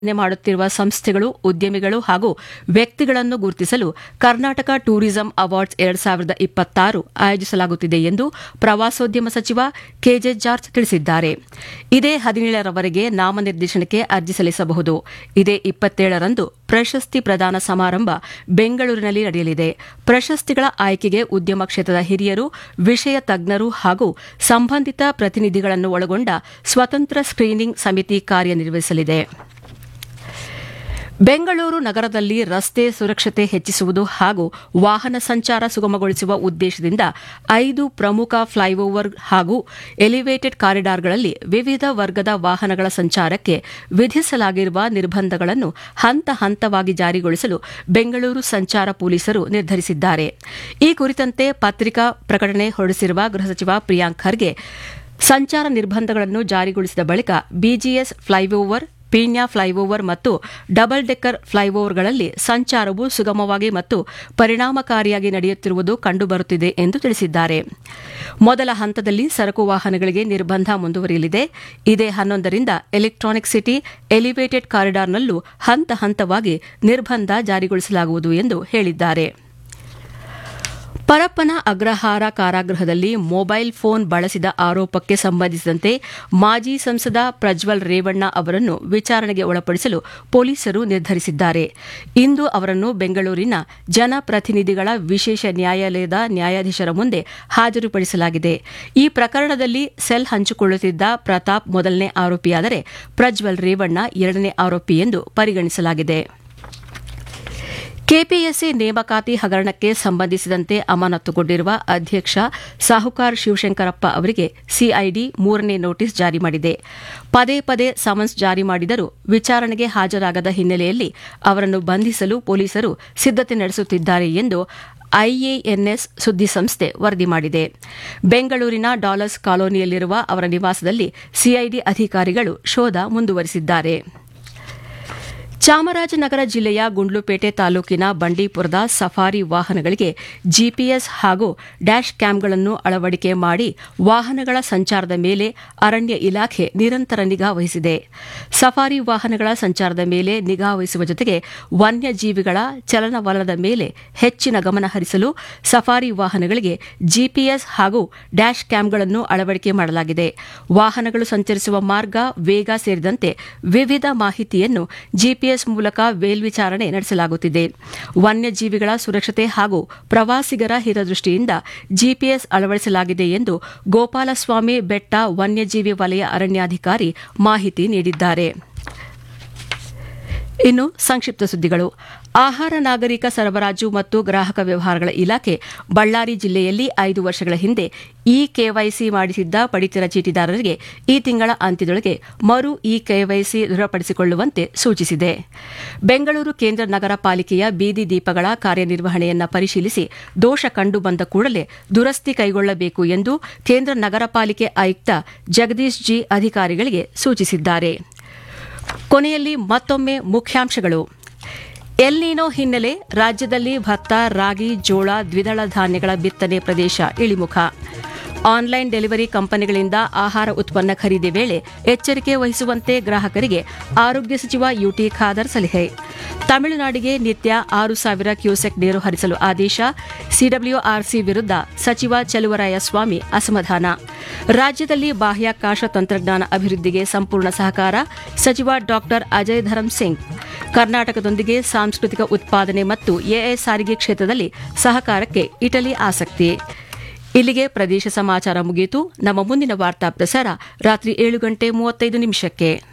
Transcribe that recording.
ಸಾಧನೆ ಮಾಡುತ್ತಿರುವ ಸಂಸ್ಥೆಗಳು ಉದ್ಯಮಿಗಳು ಹಾಗೂ ವ್ಯಕ್ತಿಗಳನ್ನು ಗುರುತಿಸಲು ಕರ್ನಾಟಕ ಟೂರಿಸಂ ಅವಾರ್ಡ್ಸ್ ಎರಡ್ ಸಾವಿರದ ಇಪ್ಪತ್ತಾರು ಆಯೋಜಿಸಲಾಗುತ್ತಿದೆ ಎಂದು ಪ್ರವಾಸೋದ್ಯಮ ಸಚಿವ ಕೆಜೆ ಜಾರ್ಜ್ ತಿಳಿಸಿದ್ದಾರೆ ಇದೇ ಹದಿನೇಳರವರೆಗೆ ನಾಮನಿರ್ದೇಶನಕ್ಕೆ ಅರ್ಜಿ ಸಲ್ಲಿಸಬಹುದು ಇದೇ ಇಪ್ಪತ್ತೇಳರಂದು ಪ್ರಶಸ್ತಿ ಪ್ರದಾನ ಸಮಾರಂಭ ಬೆಂಗಳೂರಿನಲ್ಲಿ ನಡೆಯಲಿದೆ ಪ್ರಶಸ್ತಿಗಳ ಆಯ್ಕೆಗೆ ಉದ್ಯಮ ಕ್ಷೇತ್ರದ ಹಿರಿಯರು ವಿಷಯ ತಜ್ಞರು ಹಾಗೂ ಸಂಬಂಧಿತ ಪ್ರತಿನಿಧಿಗಳನ್ನು ಒಳಗೊಂಡ ಸ್ವತಂತ್ರ ಸ್ಕ್ರೀನಿಂಗ್ ಸಮಿತಿ ಕಾರ್ಯನಿರ್ವಹಿಸಲಿದೆ ಬೆಂಗಳೂರು ನಗರದಲ್ಲಿ ರಸ್ತೆ ಸುರಕ್ಷತೆ ಹೆಚ್ಚಿಸುವುದು ಹಾಗೂ ವಾಹನ ಸಂಚಾರ ಸುಗಮಗೊಳಿಸುವ ಉದ್ದೇಶದಿಂದ ಐದು ಪ್ರಮುಖ ಫ್ಲೈಓವರ್ ಹಾಗೂ ಎಲಿವೇಟೆಡ್ ಕಾರಿಡಾರ್ಗಳಲ್ಲಿ ವಿವಿಧ ವರ್ಗದ ವಾಹನಗಳ ಸಂಚಾರಕ್ಕೆ ವಿಧಿಸಲಾಗಿರುವ ನಿರ್ಬಂಧಗಳನ್ನು ಹಂತ ಹಂತವಾಗಿ ಜಾರಿಗೊಳಿಸಲು ಬೆಂಗಳೂರು ಸಂಚಾರ ಪೊಲೀಸರು ನಿರ್ಧರಿಸಿದ್ದಾರೆ ಈ ಕುರಿತಂತೆ ಪತ್ರಿಕಾ ಪ್ರಕಟಣೆ ಹೊರಡಿಸಿರುವ ಗೃಹ ಸಚಿವ ಪ್ರಿಯಾಂಕ್ ಖರ್ಗೆ ಸಂಚಾರ ನಿರ್ಬಂಧಗಳನ್ನು ಜಾರಿಗೊಳಿಸಿದ ಬಳಿಕ ಬಿಜಿಎಸ್ ಫ್ಲೈಓವರ್ ಪೀಣ್ಯ ಫ್ಲೈಓವರ್ ಮತ್ತು ಡಬಲ್ ಡೆಕ್ಕರ್ ಫ್ಲೈಓವರ್ಗಳಲ್ಲಿ ಸಂಚಾರವು ಸುಗಮವಾಗಿ ಮತ್ತು ಪರಿಣಾಮಕಾರಿಯಾಗಿ ನಡೆಯುತ್ತಿರುವುದು ಕಂಡುಬರುತ್ತಿದೆ ಎಂದು ತಿಳಿಸಿದ್ದಾರೆ ಮೊದಲ ಹಂತದಲ್ಲಿ ಸರಕು ವಾಹನಗಳಿಗೆ ನಿರ್ಬಂಧ ಮುಂದುವರಿಯಲಿದೆ ಇದೇ ಹನ್ನೊಂದರಿಂದ ಎಲೆಕ್ಟ್ರಾನಿಕ್ ಸಿಟಿ ಎಲಿವೇಟೆಡ್ ಕಾರಿಡಾರ್ನಲ್ಲೂ ಹಂತ ಹಂತವಾಗಿ ನಿರ್ಬಂಧ ಜಾರಿಗೊಳಿಸಲಾಗುವುದು ಎಂದು ಹೇಳಿದ್ದಾರೆ ಪರಪ್ಪನ ಅಗ್ರಹಾರ ಕಾರಾಗೃಹದಲ್ಲಿ ಮೊಬೈಲ್ ಫೋನ್ ಬಳಸಿದ ಆರೋಪಕ್ಕೆ ಸಂಬಂಧಿಸಿದಂತೆ ಮಾಜಿ ಸಂಸದ ಪ್ರಜ್ವಲ್ ರೇವಣ್ಣ ಅವರನ್ನು ವಿಚಾರಣೆಗೆ ಒಳಪಡಿಸಲು ಪೊಲೀಸರು ನಿರ್ಧರಿಸಿದ್ದಾರೆ ಇಂದು ಅವರನ್ನು ಬೆಂಗಳೂರಿನ ಜನಪ್ರತಿನಿಧಿಗಳ ವಿಶೇಷ ನ್ಯಾಯಾಲಯದ ನ್ಯಾಯಾಧೀಶರ ಮುಂದೆ ಹಾಜರುಪಡಿಸಲಾಗಿದೆ ಈ ಪ್ರಕರಣದಲ್ಲಿ ಸೆಲ್ ಹಂಚಿಕೊಳ್ಳುತ್ತಿದ್ದ ಪ್ರತಾಪ್ ಮೊದಲನೇ ಆರೋಪಿಯಾದರೆ ಪ್ರಜ್ವಲ್ ರೇವಣ್ಣ ಎರಡನೇ ಆರೋಪಿ ಎಂದು ಪರಿಗಣಿಸಲಾಗಿದೆ ಕೆಪಿಎಸ್ಸಿ ನೇಮಕಾತಿ ಹಗರಣಕ್ಕೆ ಸಂಬಂಧಿಸಿದಂತೆ ಅಮಾನತುಗೊಂಡಿರುವ ಅಧ್ಯಕ್ಷ ಸಾಹುಕಾರ್ ಶಿವಶಂಕರಪ್ಪ ಅವರಿಗೆ ಸಿಐಡಿ ಮೂರನೇ ನೋಟಿಸ್ ಜಾರಿ ಮಾಡಿದೆ ಪದೇ ಪದೇ ಸಮನ್ಸ್ ಜಾರಿ ಮಾಡಿದರೂ ವಿಚಾರಣೆಗೆ ಹಾಜರಾಗದ ಹಿನ್ನೆಲೆಯಲ್ಲಿ ಅವರನ್ನು ಬಂಧಿಸಲು ಪೊಲೀಸರು ಸಿದ್ದತೆ ನಡೆಸುತ್ತಿದ್ದಾರೆ ಎಂದು ಐಎಎನ್ಎಸ್ ಸುದ್ದಿಸಂಸ್ಥೆ ವರದಿ ಮಾಡಿದೆ ಬೆಂಗಳೂರಿನ ಡಾಲರ್ಸ್ ಕಾಲೋನಿಯಲ್ಲಿರುವ ಅವರ ನಿವಾಸದಲ್ಲಿ ಸಿಐಡಿ ಅಧಿಕಾರಿಗಳು ಶೋಧ ಮುಂದುವರೆಸಿದ್ದಾರೆ ಚಾಮರಾಜನಗರ ಜಿಲ್ಲೆಯ ಗುಂಡ್ಲುಪೇಟೆ ತಾಲೂಕಿನ ಬಂಡೀಪುರದ ಸಫಾರಿ ವಾಹನಗಳಿಗೆ ಜಿಪಿಎಸ್ ಹಾಗೂ ಡ್ಯಾಶ್ ಕ್ಯಾಮ್ಗಳನ್ನು ಅಳವಡಿಕೆ ಮಾಡಿ ವಾಹನಗಳ ಸಂಚಾರದ ಮೇಲೆ ಅರಣ್ಯ ಇಲಾಖೆ ನಿರಂತರ ನಿಗಾ ವಹಿಸಿದೆ ಸಫಾರಿ ವಾಹನಗಳ ಸಂಚಾರದ ಮೇಲೆ ನಿಗಾ ವಹಿಸುವ ಜೊತೆಗೆ ವನ್ಯಜೀವಿಗಳ ಚಲನವಲನದ ಮೇಲೆ ಹೆಚ್ಚಿನ ಗಮನ ಹರಿಸಲು ಸಫಾರಿ ವಾಹನಗಳಿಗೆ ಜಿಪಿಎಸ್ ಹಾಗೂ ಡ್ಯಾಶ್ ಕ್ಯಾಮ್ಗಳನ್ನು ಅಳವಡಿಕೆ ಮಾಡಲಾಗಿದೆ ವಾಹನಗಳು ಸಂಚರಿಸುವ ಮಾರ್ಗ ವೇಗ ಸೇರಿದಂತೆ ವಿವಿಧ ಮಾಹಿತಿಯನ್ನು ಜಿಪಿಎಸ್ ಮೂಲಕ ಮೇಲ್ವಿಚಾರಣೆ ನಡೆಸಲಾಗುತ್ತಿದೆ ವನ್ಯಜೀವಿಗಳ ಸುರಕ್ಷತೆ ಹಾಗೂ ಪ್ರವಾಸಿಗರ ಹಿತದೃಷ್ಟಿಯಿಂದ ಜಿಪಿಎಸ್ ಅಳವಡಿಸಲಾಗಿದೆ ಎಂದು ಗೋಪಾಲಸ್ವಾಮಿ ಬೆಟ್ಟ ವನ್ಯಜೀವಿ ವಲಯ ಅರಣ್ಯಾಧಿಕಾರಿ ಮಾಹಿತಿ ನೀಡಿದ್ದಾರೆ ಇನ್ನು ಸಂಕ್ಷಿಪ್ತ ಸುದ್ದಿಗಳು ಆಹಾರ ನಾಗರಿಕ ಸರಬರಾಜು ಮತ್ತು ಗ್ರಾಹಕ ವ್ಯವಹಾರಗಳ ಇಲಾಖೆ ಬಳ್ಳಾರಿ ಜಿಲ್ಲೆಯಲ್ಲಿ ಐದು ವರ್ಷಗಳ ಹಿಂದೆ ಇ ಕೆವೈಸಿ ಮಾಡಿಸಿದ್ದ ಪಡಿತರ ಚೀಟಿದಾರರಿಗೆ ಈ ತಿಂಗಳ ಅಂತ್ಯದೊಳಗೆ ಮರು ಇ ಕೆವೈಸಿ ದೃಢಪಡಿಸಿಕೊಳ್ಳುವಂತೆ ಸೂಚಿಸಿದೆ ಬೆಂಗಳೂರು ಕೇಂದ್ರ ನಗರ ಪಾಲಿಕೆಯ ಬೀದಿ ದೀಪಗಳ ಕಾರ್ಯನಿರ್ವಹಣೆಯನ್ನು ಪರಿಶೀಲಿಸಿ ದೋಷ ಕಂಡುಬಂದ ಕೂಡಲೇ ದುರಸ್ತಿ ಕೈಗೊಳ್ಳಬೇಕು ಎಂದು ಕೇಂದ್ರ ನಗರ ಪಾಲಿಕೆ ಆಯುಕ್ತ ಜಗದೀಶ್ ಜಿ ಅಧಿಕಾರಿಗಳಿಗೆ ಸೂಚಿಸಿದ್ದಾರೆ ಕೊನೆಯಲ್ಲಿ ಮತ್ತೊಮ್ಮೆ ಮುಖ್ಯಾಂಶಗಳು ಎಲ್ನಿನೋ ಹಿನ್ನೆಲೆ ರಾಜ್ಯದಲ್ಲಿ ಭತ್ತ ರಾಗಿ ಜೋಳ ದ್ವಿದಳ ಧಾನ್ಯಗಳ ಬಿತ್ತನೆ ಪ್ರದೇಶ ಇಳಿಮುಖ ಆನ್ಲೈನ್ ಡೆಲಿವರಿ ಕಂಪನಿಗಳಿಂದ ಆಹಾರ ಉತ್ಪನ್ನ ಖರೀದಿ ವೇಳೆ ಎಚ್ಚರಿಕೆ ವಹಿಸುವಂತೆ ಗ್ರಾಹಕರಿಗೆ ಆರೋಗ್ಯ ಸಚಿವ ಯುಟಿ ಖಾದರ್ ಸಲಹೆ ತಮಿಳುನಾಡಿಗೆ ನಿತ್ಯ ಆರು ಸಾವಿರ ಕ್ಯೂಸೆಕ್ ನೀರು ಹರಿಸಲು ಆದೇಶ ಸಿಡಬ್ಲ್ಯೂಆರ್ಸಿ ವಿರುದ್ಧ ಸಚಿವ ಚಲುವರಾಯಸ್ವಾಮಿ ಅಸಮಾಧಾನ ರಾಜ್ಯದಲ್ಲಿ ಬಾಹ್ಯಾಕಾಶ ತಂತ್ರಜ್ಞಾನ ಅಭಿವೃದ್ಧಿಗೆ ಸಂಪೂರ್ಣ ಸಹಕಾರ ಸಚಿವ ಡಾ ಅಜಯ್ ಧರಂ ಸಿಂಗ್ ಕರ್ನಾಟಕದೊಂದಿಗೆ ಸಾಂಸ್ಕೃತಿಕ ಉತ್ಪಾದನೆ ಮತ್ತು ಎಐ ಸಾರಿಗೆ ಕ್ಷೇತ್ರದಲ್ಲಿ ಸಹಕಾರಕ್ಕೆ ಇಟಲಿ ಆಸಕ್ತಿ ಇಲ್ಲಿಗೆ ಪ್ರದೇಶ ಸಮಾಚಾರ ಮುಗಿಯಿತು ನಮ್ಮ ಮುಂದಿನ ವಾರ್ತಾ ಪ್ರಸಾರ ರಾತ್ರಿ ಏಳು ಗಂಟೆ ಮೂವತ್ತೈದು ನಿಮಿಷಕ್ಕೆ